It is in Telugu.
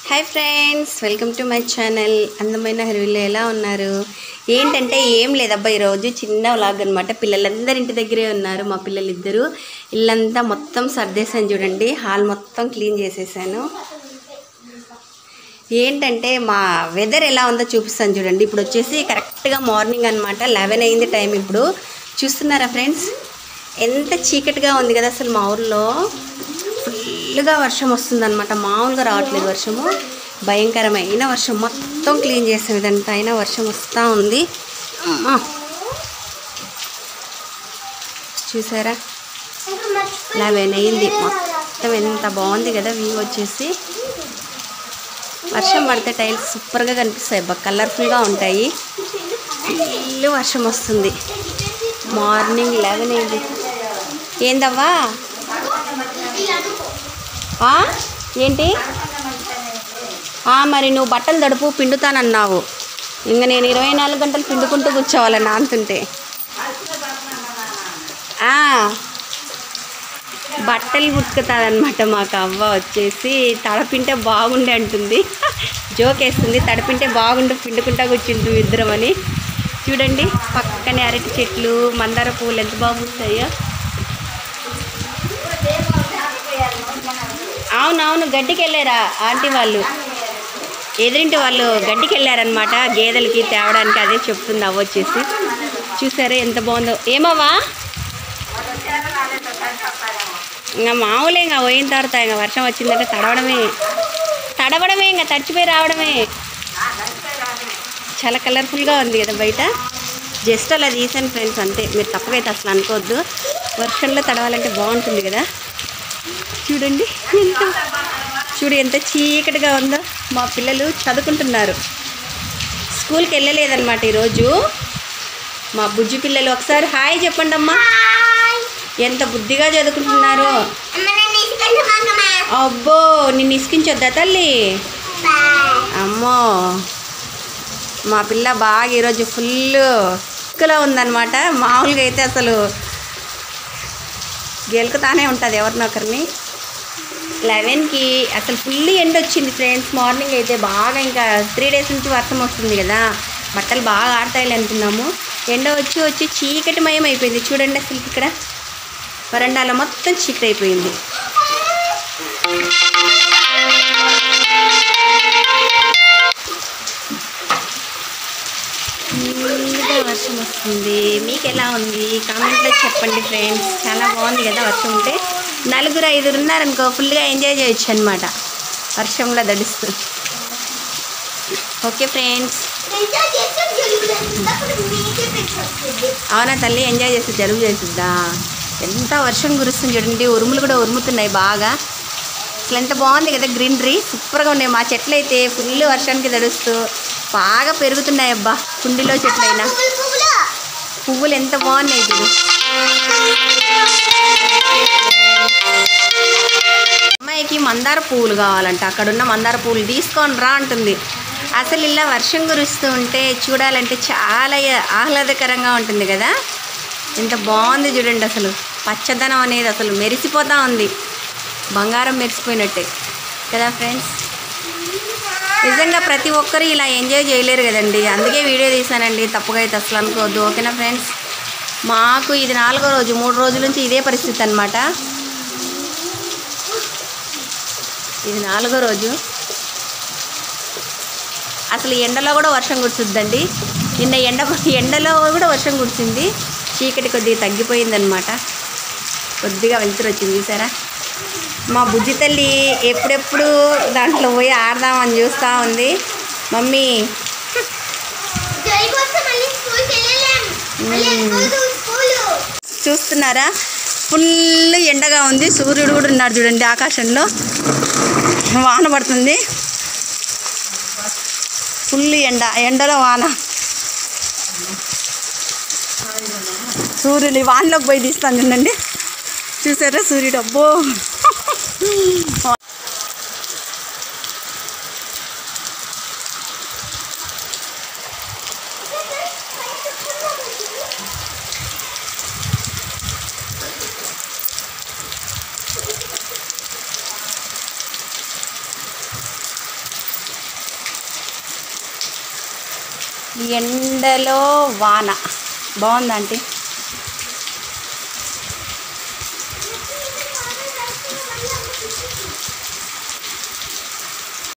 Hi friends welcome to my channel అందమైన హరివిల్లు ఎలా ఉన్నారు ఏంటంటే ఏం లేదబ్బా ఈరోజు చిన్న వ్లాగ్ అనమాట పిల్లలందరి ఇంటి దగ్గరే ఉన్నారు మా పిల్లలు ఇద్దరు ఇల్లంతా మొత్తం సర్దేశాను చూడండి హాల్ మొత్తం క్లీన్ చేసేసాను ఏంటంటే మా వెదర్ ఎలా ఉందో చూపిస్తాను చూడండి ఇప్పుడు వచ్చేసి కరెక్ట్గా మార్నింగ్ అనమాట లెవెన్ అయింది టైం ఇప్పుడు చూస్తున్నారా ఫ్రెండ్స్ ఎంత చీకటిగా ఉంది కదా అసలు మా ఊర్లో ఫుల్గా వర్షం వస్తుందన్నమాట మామూలుగా రావట్లేదు వర్షము భయంకరమైన వర్షం మొత్తం క్లీన్ చేసాం ఇదంతా అయినా వర్షం వస్తూ ఉంది అమ్మా. చూసారా లెవెన్ అయింది మొత్తం ఎంత బాగుంది కదా వ్యూ వచ్చేసి వర్షం పడితే టైల్స్ సూపర్గా కనిపిస్తాయి బాగా కలర్ఫుల్గా ఉంటాయి ఫుల్ వర్షం వస్తుంది మార్నింగ్ లెవెన్ అయింది ఏందవ్వా ఆ? ఏంటి ఆ, మరి నువ్వు బట్టలు తడుపు పిండుతానన్నావు ఇంకా నేను ఇరవై నాలుగు గంటలు పిండుకుంటూ కూర్చోవాలి నాంతుంటే ఆ, బట్టలు ఉతుకుతాదనమాట మాకు అవ్వ వచ్చేసి తడపింటే బాగుండే అంటుంది జోక్ వేస్తుంది తడపింటే బాగుండు పిండుకుంటా కూర్చుంటు ఇద్దరం అని చూడండి పక్కనే అరటి చెట్లు మందార పువ్వులు ఎంత బాగుంటాయో అవునవును గడ్డికి వెళ్ళారా ఆంటీ వాళ్ళు ఎదురింటి వాళ్ళు గడ్డికి వెళ్ళారనమాట గేదెలకి తేవడానికి అదే చెప్తుంది అవ్వ వచ్చేసి చూసారా ఎంత బాగుందో ఏమవ్వా ఇంకా మామూలే ఇంకా పోయిన తర్వాత ఇంకా వర్షం వచ్చిందంటే తడవడమే తడవడమే ఇంకా తడిచిపోయి రావడమే చాలా కలర్ఫుల్గా ఉంది కదా బయట జస్ట్ అలా తీసాను ఫ్రెండ్స్ అంతే మీరు తప్పకైతే అసలు అనుకోవద్దు వర్షంలో తడవాలంటే బాగుంటుంది కదా చూడండి ఎంత చూడు ఎంత చీకటిగా ఉందో మా పిల్లలు చదువుకుంటున్నారు స్కూల్కి వెళ్ళలేదన్నమాట ఈరోజు మా బుజ్జి పిల్లలు ఒకసారి హాయ్ చెప్పండి అమ్మా ఎంత బుద్ధిగా చదువుకుంటున్నారు అబ్బో నిన్ను ఇసుకించొద్దా తల్లి అమ్మో మా పిల్ల బాగా ఈరోజు ఫుల్ ఇక్కలో ఉందన్నమాట మామూలుగా అయితే అసలు గెలుకుతానే ఉంటుంది ఎవరినొకరిని లెవెన్కి అసలు ఫుల్ ఎండ వచ్చింది ఫ్రెండ్స్ మార్నింగ్ అయితే బాగా ఇంకా త్రీ డేస్ నుంచి వర్షం వస్తుంది కదా బట్టలు బాగా ఆడతాయి అనుకున్నాము ఎండ వచ్చి వచ్చి చీకటి మయం అయిపోయింది చూడండి అసలు ఇక్కడ వరండాలో మొత్తం చీకటి అయిపోయింది ఫుల్గా వర్షం వస్తుంది మీకు ఎలా ఉంది కామెంట్లో చెప్పండి ఫ్రెండ్స్ చాలా బాగుంది కదా వర్షం ఉంటే నలుగురు ఐదుగురు ఉన్నారనుకో ఫుల్గా ఎంజాయ్ చేయొచ్చు అనమాట వర్షంలో దడుస్తూ ఓకే ఫ్రెండ్స్ అవునా తల్లి ఎంజాయ్ చేస్తే జలుబు చేస్తుందా ఎంత వర్షం కురుస్తుంది చూడండి ఉరుములు కూడా ఉరుముతున్నాయి బాగా అసలు ఎంత బాగుంది కదా గ్రీనరీ సూపర్గా ఉన్నాయి మా చెట్లు అయితే ఫుల్ వర్షానికి తడుస్తూ బాగా పెరుగుతున్నాయి అబ్బా కుండీలో చెట్లైనా పువ్వులు ఎంత బాగున్నాయి చూడు అమ్మాయికి మందార పువ్వులు కావాలంట అక్కడున్న మందార పువ్వులు తీసుకొని రా అంటుంది అసలు ఇలా వర్షం కురుస్తూ ఉంటే చూడాలంటే చాలా ఆహ్లాదకరంగా ఉంటుంది కదా ఎంత బాగుంది చూడండి అసలు పచ్చదనం అనేది అసలు మెరిసిపోతూ ఉంది బంగారం మెరిసిపోయినట్టే కదా ఫ్రెండ్స్ నిజంగా ప్రతి ఒక్కరు ఇలా ఎంజాయ్ చేయలేరు కదండి అందుకే వీడియో తీసానండి తప్పుగా అయితే అసలు అనుకోవద్దు ఓకేనా ఫ్రెండ్స్ మాకు ఇది నాలుగో రోజు మూడు రోజుల నుంచి ఇదే పరిస్థితి అనమాట ఇది నాలుగో రోజు అసలు ఎండలో కూడా వర్షం కురుచుద్దండి నిన్న ఎండ ఎండలో కూడా వర్షం కురిసింది చీకటి కొద్దిగా తగ్గిపోయిందనమాట కొద్దిగా వెళ్తురు వచ్చింది చూసారా మా బుజ్జి తల్లి ఎప్పుడెప్పుడు దాంట్లో పోయి ఆడదామని చూస్తూ ఉంది మమ్మీ చూస్తున్నారా ఫుల్ ఎండగా ఉంది సూర్యుడు కూడా ఉన్నాడు చూడండి ఆకాశంలో వాన పడుతుంది ఫుల్ ఎండ ఎండలో వాన సూర్యుడు ఈ వానలోకి పోయి తీస్తాను చూడండి చూసారా సూర్యుడు అబ్బో ఈ ఎండలో వాన బాగుందా ఆంటీ